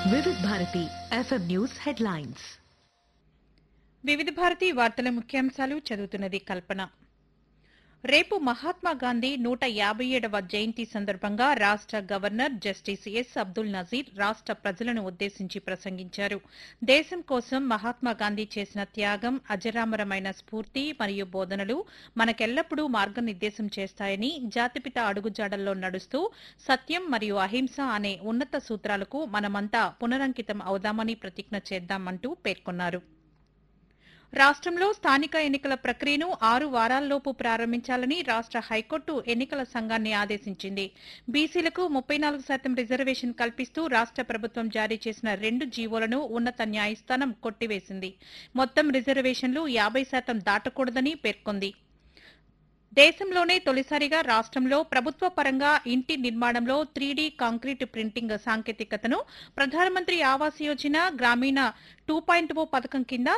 Vividh Bharati FM news headlines Vividha Bharati వార్తల ముఖ్యాంశాలు చదువుతున్నది కల్పన రేపు మహాత్మా గాంధీ నూట యాభై ఏడవ జయంతి సందర్భంగా రాష్ట governor justice S Abdul Nazeer రాష్ట ప్రజలను ఉద్దేశించి ప్రసంగించారు దేశం కోసం మహాత్మా గాంధీ చేసిన త్యాగం అజరామరమైన స్ఫూర్తి మరియు బోధనలు మనకెల్లప్పుడూ మార్గనిర్దేశం చేస్తాయని జాతిపిత అడుగుజాడల్లో నడుస్తూ సత్యం మరియు అహింస అనే ఉన్నత సూత్రాలకు మనమంతా పునరంకితం అవుదామని ప్రతిజ్ఞ చేద్దామంటూ పేర్కొన్నారు రాష్ట్రంలో స్థానిక ఎన్నికల ప్రక్రియను ఆరు వారాల్లోపు ప్రారంభించాలని రాష్ట్ర హైకోర్టు ఎన్నికల సంఘాన్ని ఆదేశించింది బీసీలకు ముప్పై నాలుగు శాతం రిజర్వేషన్ కల్పిస్తూ రాష్ట్ర ప్రభుత్వం జారీ చేసిన రెండు జీవోలను ఉన్నత న్యాయస్థానం కొట్టివేసింది మొత్తం రిజర్వేషన్లు యాభై శాతం దాటకూడదని పేర్కొంది దేశంలోనే తొలిసారిగా రాష్ట్రంలో ప్రభుత్వ పరంగా ఇంటి నిర్మాణంలో త్రీడీ కాంక్రీట్ ప్రింటింగ్ సాంకేతికతను ప్రధానమంత్రి ఆవాస్ యోజన గ్రామీణ టూ పాయింట్ ఓ పథకం కింద